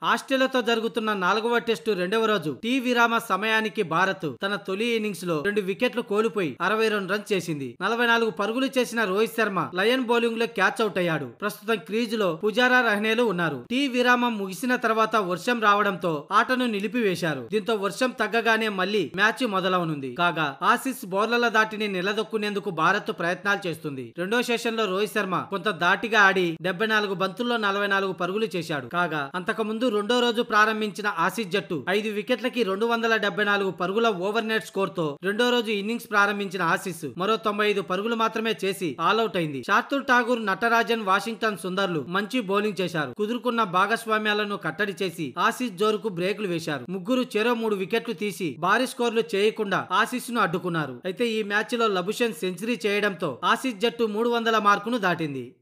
ఆస్ట్రేలియాతో జరుగుతున్న నాలుగవ టెస్టు రెండవ రోజు టీ విరామ సమయానికి భారత్ తన తొలి ఇన్నింగ్స్ లో రెండు వికెట్లు కోల్పోయి అరవై రెండు రన్స్ చేసింది నలభై నాలుగు పరుగులు చేసిన రోహిత్ శర్మ లయన్ బౌలింగ్ లో క్యాచ్ అవుట్ అయ్యాడు ప్రస్తుతం క్రీజ్ లో పుజారా రహనేలు ఉన్నారు టీ విరామం ముగిసిన తర్వాత వర్షం రావడంతో ఆటను నిలిపివేశారు దీంతో వర్షం తగ్గగానే మళ్లీ మ్యాచ్ మొదలవనుంది కాగా ఆసిస్ బౌలర్ల దాటిని నిలదొక్కునేందుకు భారత్ ప్రయత్నాలు చేస్తుంది రెండో సెషన్ లో రోహిత్ శర్మ కొంత దాటిగా ఆడి డెబ్బై నాలుగు బంతుల్లో నలభై నాలుగు పరుగులు చేశాడు కాగా అంతకుముందు రెండో రోజు ప్రారంభించిన ఆసిస్ జట్టు ఐదు వికెట్లకి రెండు వందల డెబ్బై నాలుగు పరుగుల ఓవర్ నెట్ స్కోర్ తో రెండో రోజు ఇన్నింగ్స్ ప్రారంభించిన ఆసిస్ మరో తొంభై ఐదు పరుగులు మాత్రమే చేసి ఆల్అౌట్ అయింది శార్దుల్ ఠాగూర్ నటరాజన్ వాషింగ్టన్ సుందర్లు మంచి బౌలింగ్ చేశారు కుదురుకున్న భాగస్వామ్యాలను కట్టడి చేసి ఆసిస్ జోరుకు బ్రేకులు వేశారు ముగ్గురు చెరో మూడు వికెట్లు తీసి భారీ స్కోర్లు చేయకుండా ఆసిస్ ను అడ్డుకున్నారు అయితే ఈ మ్యాచ్ లో లబుషన్ సెంచరీ చేయడంతో ఆసిస్ జట్టు మూడు వందల మార్కును దాటింది